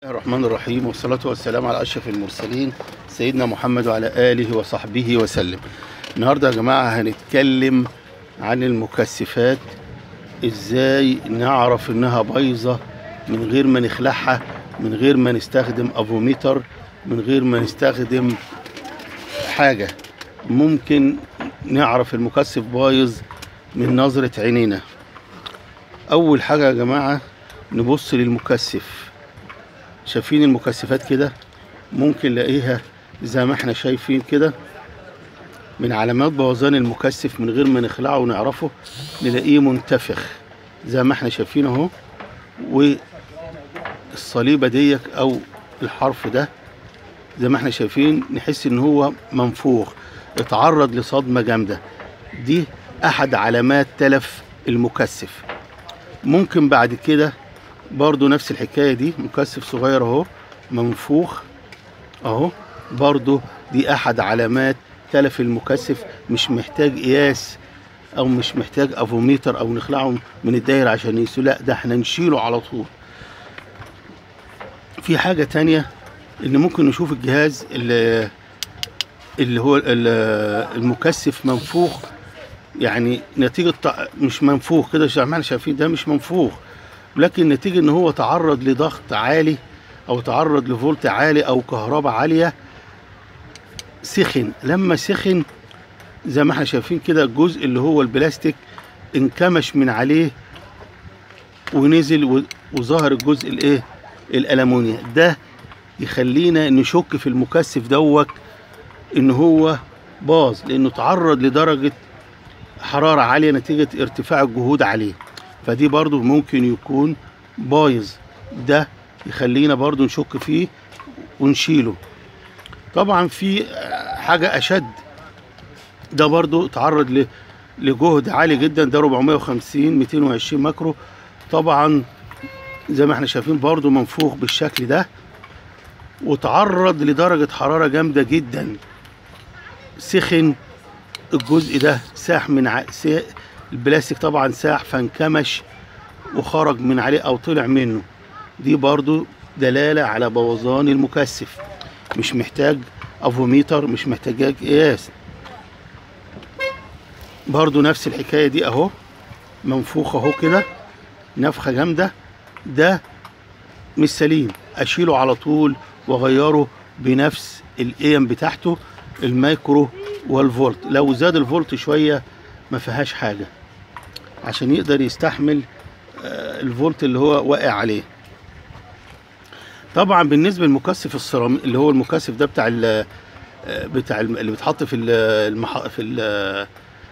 الرحمن الرحيم والصلاة والسلام على أشرف المرسلين سيدنا محمد وعلى آله وصحبه وسلم النهاردة يا جماعة هنتكلم عن المكثفات ازاي نعرف انها بايظة من غير ما نخلعها من غير ما نستخدم افوميتر من غير ما نستخدم حاجة ممكن نعرف المكثف بايظ من نظرة عينينا اول حاجة يا جماعة نبص للمكثف شايفين المكثفات كده ممكن نلاقيها زي ما احنا شايفين كده من علامات بوظان المكثف من غير ما نخلعه ونعرفه نلاقيه منتفخ زي ما احنا شايفين اهو والصليبة ديك او الحرف ده زي ما احنا شايفين نحس ان هو منفوخ اتعرض لصدمة جامدة دي احد علامات تلف المكثف ممكن بعد كده برضو نفس الحكاية دي مكثف صغير اهو منفوخ اهو برضو دي احد علامات تلف المكثف مش محتاج قياس او مش محتاج افوميتر او نخلعه من الدايره عشان نقيسه لا ده احنا نشيله على طول في حاجه تانية ان ممكن نشوف الجهاز اللي, اللي هو ال- المكثف منفوخ يعني نتيجه تع- مش منفوخ كده زي ما احنا شايفين ده مش منفوخ لكن نتيجه ان هو تعرض لضغط عالي او تعرض لفولت عالي او كهرباء عاليه سخن لما سخن زي ما احنا شايفين كده الجزء اللي هو البلاستيك انكمش من عليه ونزل و- وظهر الجزء الايه الالمونيا ده يخلينا نشك في المكثف دوت ان هو باظ لانه تعرض لدرجه حراره عاليه نتيجه ارتفاع الجهود عليه فدي برضو ممكن يكون بايظ ده يخلينا برضو نشك فيه ونشيله طبعا في حاجة أشد ده برضو تعرض ل- لجهد عالي جدا ده 450 220 ماكرو طبعا زي ما احنا شايفين برضو منفوخ بالشكل ده وتعرض لدرجة حرارة جامدة جدا سخن الجزء ده ساح من ع... سا... البلاستيك طبعا ساح فانكمش وخرج من عليه او طلع منه دي برضو دلالة على بوظان المكثف مش محتاج افوميتر مش محتاج قياس برضو نفس الحكاية دي اهو منفوخ اهو كده نفخة جامدة ده مش سليم اشيله على طول واغيره بنفس الايم بتاعته المايكرو والفولت لو زاد الفولت شوية ما فيهاش حاجة عشان يقدر يستحمل آه، الفولت اللي هو واقع عليه طبعا بالنسبه للمكثف السيراميك اللي هو المكثف ده بتاع ال بتاع الم- اللي بيتحط في ال- المح... في ال...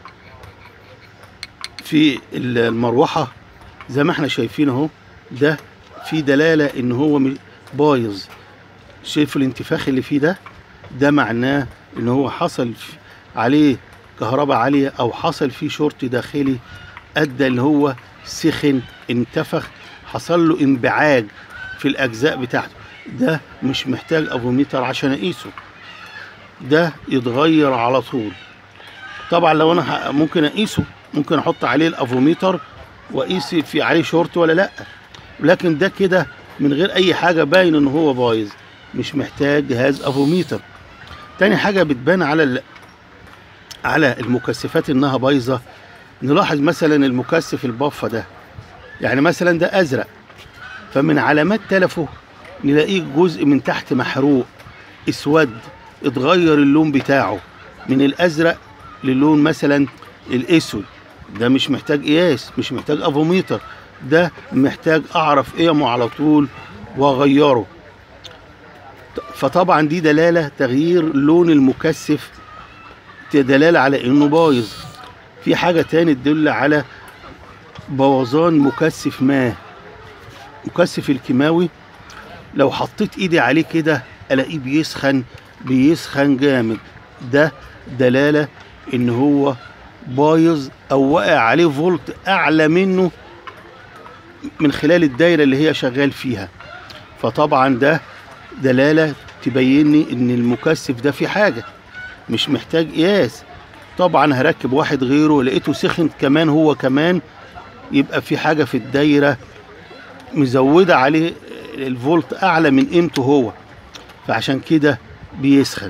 في ال- المروحه زي ما احنا شايفين اهو ده في دلاله ان هو م- بايظ شايفوا الانتفاخ اللي فيه ده ده معناه ان هو حصل ف- عليه كهرباء عاليه او حصل فيه شورت داخلي ادى ان هو سخن انتفخ حصل له انبعاج في الاجزاء بتاعته ده مش محتاج افوميتر عشان اقيسه ده يتغير على طول طبعا لو انا ه- ممكن اقيسه ممكن احط عليه الافوميتر واقيس في عليه شورت ولا لا لكن ده كده من غير اي حاجه باين ان هو بايظ مش محتاج جهاز افوميتر تاني حاجه بتبان على ال... على المكثفات انها بايظه نلاحظ مثلا المكثف البافه ده يعني مثلا ده ازرق فمن علامات تلفه نلاقيه جزء من تحت محروق اسود اتغير اللون بتاعه من الازرق للون مثلا الاسود ده مش محتاج قياس مش محتاج افوميتر ده محتاج اعرف قيمه على طول واغيره فطبعا دي دلاله تغيير لون المكثف دلاله على انه بايظ في حاجه تاني تدل على بوظان مكثف ما مكثف الكيماوي لو حطيت ايدي عليه كده الاقيه بيسخن بيسخن جامد ده دلاله ان هو بايظ او واقع عليه فولت اعلى منه من خلال الدايره اللي هي شغال فيها فطبعا ده دلاله تبيني ان المكثف ده فيه حاجه مش محتاج قياس طبعا هركب واحد غيره لقيته سخن كمان هو كمان يبقى في حاجه في الدايره مزوده عليه الفولت اعلى من قيمته هو فعشان كده بيسخن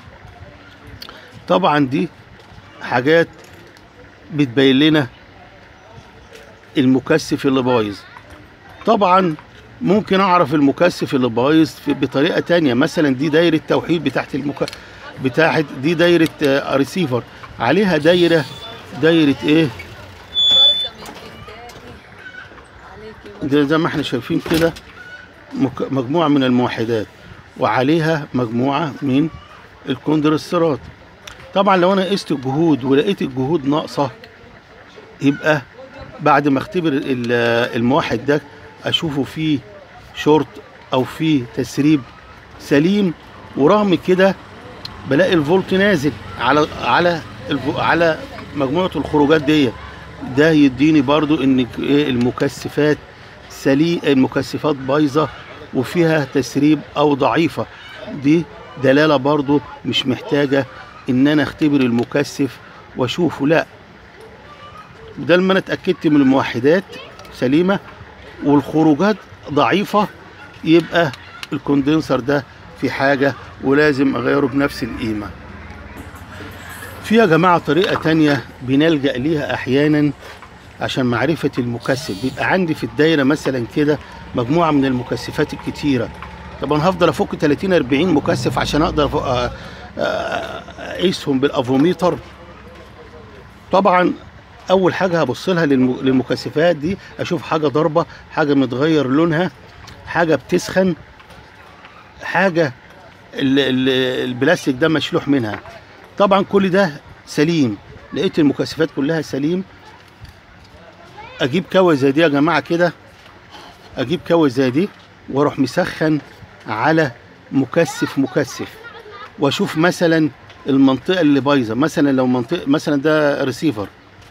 طبعا دي حاجات بتبين لنا المكثف اللي بايظ طبعا ممكن اعرف المكثف اللي بايظ في- بطريقه تانية مثلا دي دايره توحيد بتاعت المك... بتاعت دي دايره آه، ريسيفر عليها دايره دايره ايه بركة من جداني عليكي ده زي ما احنا شايفين كده مك- مجموعة من الموحدات وعليها مجموعة من الكوندرسترات طبعا لو انا قست الجهود ولقيت الجهود ناقصة يبقى بعد ما اختبر ال- الموحد ده اشوفه فيه شورت او فيه تسريب سليم ورغم كده بلاقي الفولت نازل على على الفو- على مجموعة الخروجات دي ده يديني برضو ان ك- إيه المكثفات سلي المكثفات بايظه وفيها تسريب او ضعيفه دي دلاله برضو مش محتاجه ان انا اختبر المكثف واشوفه لا ده لما انا اتاكدت من الموحدات سليمه والخروجات ضعيفه يبقى الكوندنسر ده في حاجه ولازم اغيره بنفس القيمه في يا جماعه طريقه تانية بنلجا ليها احيانا عشان معرفة المكثف بيبقى عندي في الدايرة مثلا كده مجموعة من المكثفات الكتيرة طبعا هفضل افك 30 40 مكثف عشان اقدر أفك- آه، آه، اقيسهم بالافوميتر طبعا اول حاجة هبص لها للم- للمكثفات دي اشوف حاجة ضربة حاجة متغير لونها حاجة بتسخن حاجة ال- ال- البلاستيك ده مشلوح منها طبعا كل ده سليم لقيت المكثفات كلها سليم اجيب كوة زي دي يا جماعه كده اجيب كوة زي دي واروح مسخن على مكثف مكثف واشوف مثلا المنطقه اللي بايظه مثلا لو منطقه مثلا ده ريسيفر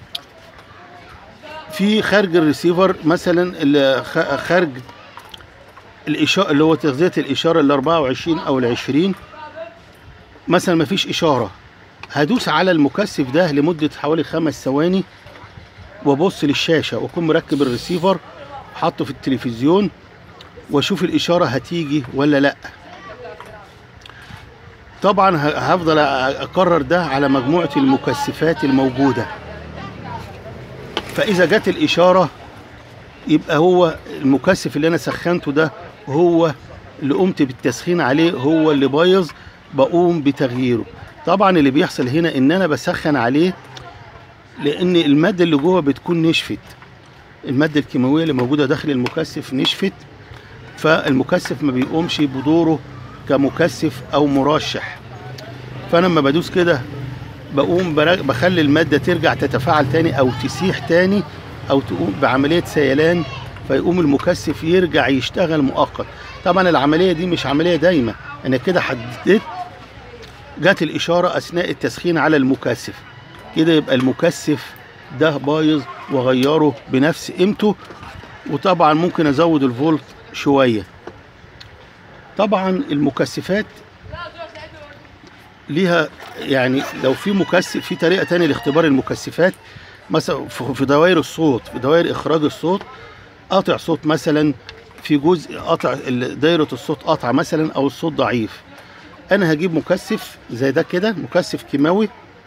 في خارج الريسيفر مثلا اللي خ- خارج الاشاره اللي هو تغذيه الاشاره ال 24 او ال 20 مثلا ما فيش اشاره هدوس على المكثف ده لمده حوالي خمس ثواني وابص للشاشه واكون مركب الريسيفر حاطه في التلفزيون واشوف الاشاره هتيجي ولا لا طبعا ه- هفضل أ- اكرر ده على مجموعه المكثفات الموجوده فاذا جت الاشاره يبقى هو المكثف اللي انا سخنته ده هو اللي قمت بالتسخين عليه هو اللي بايظ بقوم بتغييره طبعا اللي بيحصل هنا ان انا بسخن عليه لان الماده اللي جوه بتكون نشفت الماده الكيماويه اللي موجوده داخل المكثف نشفت فالمكثف ما بيقومش بدوره كمكثف او مرشح فانا لما بدوس كده بقوم برا- بخلي الماده ترجع تتفاعل تاني او تسيح تاني او تقوم بعمليه سيلان فيقوم المكثف يرجع يشتغل مؤقت طبعا العمليه دي مش عمليه دايمه انا كده حددت جت الاشاره اثناء التسخين على المكثف كده يبقى المكثف ده بايظ واغيره بنفس قيمته وطبعا ممكن ازود الفولت شويه طبعا المكثفات ليها يعني لو في مكثف في طريقه تانية لاختبار المكثفات مثلا في في دوائر الصوت في دوائر اخراج الصوت قاطع صوت مثلا في جزء قطع ال- دايره الصوت قطع مثلا او الصوت ضعيف انا هجيب مكثف زي ده كده مكثف كيماوي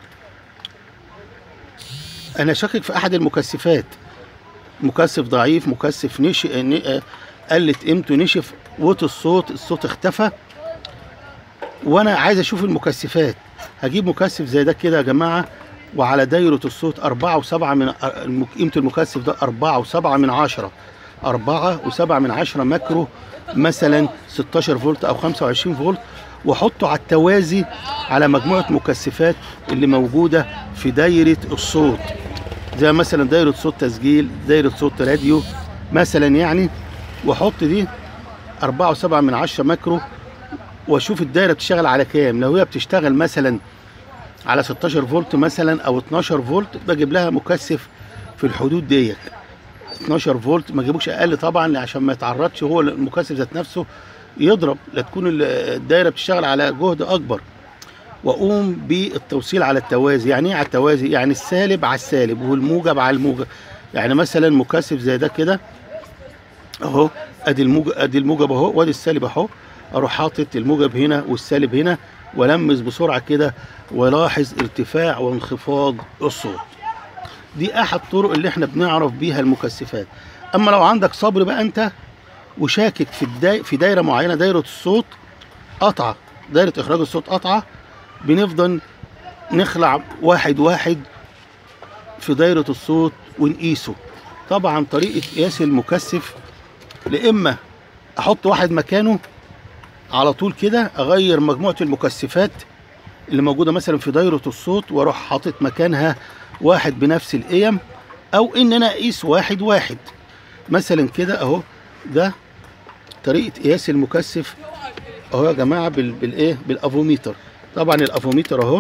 انا شاكك في احد المكثفات مكثف ضعيف مكثف نش ن- آه، قلت قيمته نشف وطي الصوت الصوت اختفى وانا عايز اشوف المكثفات هجيب مكثف زي ده كده يا جماعه وعلى دايره الصوت أربعة وسبعة من آه، المك- قيمة المكثف ده أربعة وسبعة من عشرة أربعة وسبعة من عشرة ماكرو مثلا 16 فولت أو 25 فولت وأحطه على التوازي على مجموعة مكثفات اللي موجودة في دايرة الصوت زي مثلا دايرة صوت تسجيل دايرة صوت راديو مثلا يعني واحط دي أربعة وسبعة من عشرة ماكرو واشوف الدايرة بتشتغل على كام لو هي بتشتغل مثلا على 16 فولت مثلا او 12 فولت بجيب لها مكثف في الحدود ديت 12 فولت ما جيبوش اقل طبعا عشان ما يتعرضش هو المكثف ذات نفسه يضرب لا تكون ال- الدايره بتشتغل على جهد اكبر واقوم بالتوصيل على التوازي يعني ايه على التوازي يعني السالب على السالب والموجب على الموجب يعني مثلا مكثف زي ده كده اهو ادي الموجب ادي الموجب اهو وادي السالب اهو اروح حاطط الموجب هنا والسالب هنا والمس بسرعه كده ولاحظ ارتفاع وانخفاض الصوت دي احد الطرق اللي احنا بنعرف بيها المكثفات اما لو عندك صبر بقى انت وشاكك في الداي في دايره معينه دايره الصوت قطعه دايره اخراج الصوت قطعه بنفضل نخلع واحد واحد في دايره الصوت ونقيسه طبعا طريقه قياس المكثف لاما احط واحد مكانه على طول كده اغير مجموعه المكثفات اللي موجوده مثلا في دايره الصوت واروح حاطط مكانها واحد بنفس القيم او ان انا اقيس واحد واحد مثلا كده اهو ده طريقه قياس المكثف اهو يا جماعه بال بالايه بالافوميتر طبعا الافوميتر اهو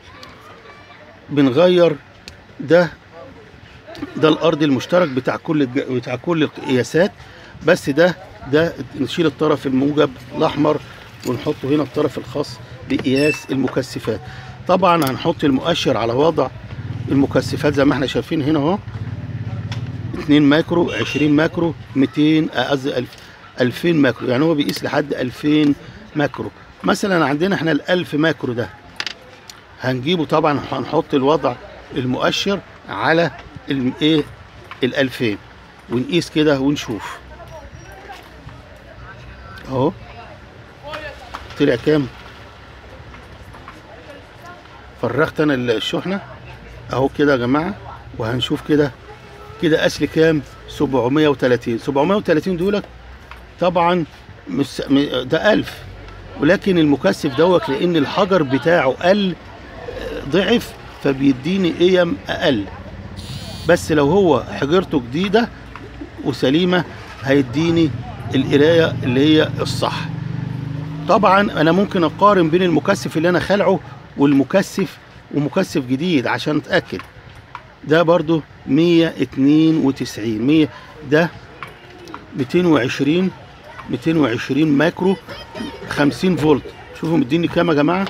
بنغير ده ده الارض المشترك بتاع كل الج... بتاع كل القياسات بس ده ده نشيل الطرف الموجب الاحمر ونحطه هنا الطرف الخاص بقياس المكثفات طبعا هنحط المؤشر على وضع المكثفات زي ما احنا شايفين هنا اهو 2 ماكرو 20 ماكرو 200 قصدي 1000 2000 ماكرو يعني هو بيقيس لحد 2000 ماكرو مثلا عندنا احنا ال 1000 ماكرو ده هنجيبه طبعا هنحط الوضع المؤشر على الايه ال 2000 ونقيس كده ونشوف اهو طلع كام فرغت انا الشحنه اهو كده يا جماعه وهنشوف كده كده اصل كام 730 730 دولت طبعا مش م- ده 1000 ولكن المكثف دوت لان الحجر بتاعه قل ضعف فبيديني قيم اقل بس لو هو حجرته جديده وسليمه هيديني القرايه اللي هي الصح طبعا انا ممكن اقارن بين المكثف اللي انا خلعه والمكثف ومكثف جديد عشان اتاكد ده برضو 192 100 ده 220 220 ماكرو 50 فولت شوفوا مديني كام يا جماعه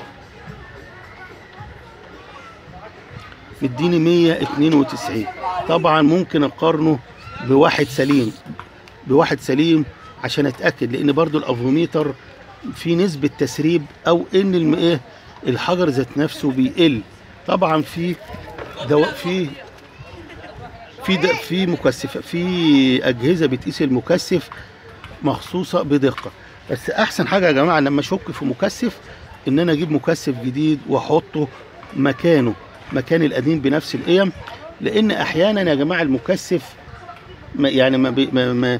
مديني 192 طبعا ممكن اقارنه بواحد سليم بواحد سليم عشان اتاكد لان برضو الافوميتر في نسبه تسريب او ان الم- ايه الحجر ذات نفسه بيقل طبعا في دواء في في د- في مكثف في اجهزه بتقيس المكثف مخصوصه بدقه بس احسن حاجه يا جماعه لما اشك في مكثف ان انا اجيب مكثف جديد واحطه مكانه مكان القديم بنفس القيم لان احيانا يا جماعه المكثف ما يعني ما, بي ما, ما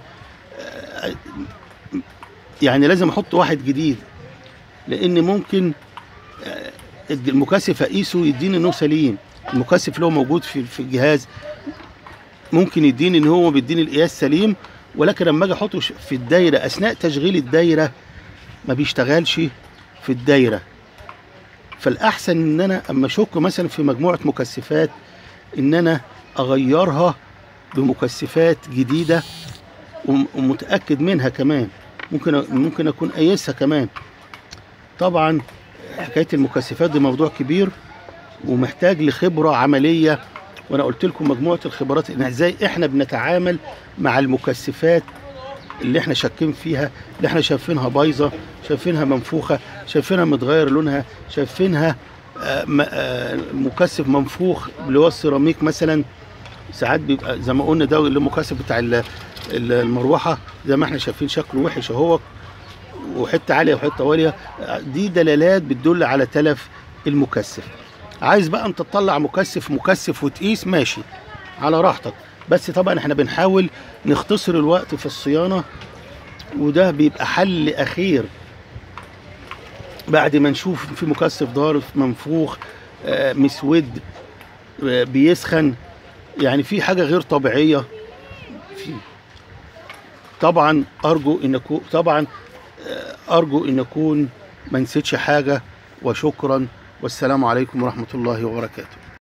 يعني لازم احط واحد جديد لان ممكن آه، المكثف اقيسه يديني انه سليم المكثف اللي هو موجود في في الجهاز ممكن يديني ان هو بيديني القياس سليم ولكن لما اجي احطه ش- في الدايره اثناء تشغيل الدايره ما بيشتغلش في الدايره فالاحسن ان انا اما اشك مثلا في مجموعه مكثفات ان انا اغيرها بمكثفات جديده وم- ومتاكد منها كمان ممكن أ- ممكن اكون قايسها كمان طبعا حكايه المكثفات دي موضوع كبير ومحتاج لخبره عمليه وانا قلت لكم مجموعه الخبرات ان ازاي احنا بنتعامل مع المكثفات اللي احنا شاكين فيها اللي احنا شايفينها بايظه شايفينها منفوخه شايفينها متغير لونها شايفينها آه، م- آه، مكثف منفوخ اللي هو السيراميك مثلا ساعات بيبقى زي ما قلنا ده اللي المكثف بتاع ال- ال- المروحه زي ما احنا شايفين شكله وحش اهو وحته عاليه وحته واطيه دي دلالات بتدل على تلف المكثف عايز بقى انت تطلع مكثف مكثف وتقيس ماشي على راحتك بس طبعا احنا بنحاول نختصر الوقت في الصيانه وده بيبقى حل اخير بعد ما نشوف في مكثف ضارف منفوخ آه، مسود آه، بيسخن يعني في حاجه غير طبيعيه في طبعا ارجو ان أكون طبعا آه، ارجو ان اكون ما نسيتش حاجه وشكرا والسلام عليكم ورحمه الله وبركاته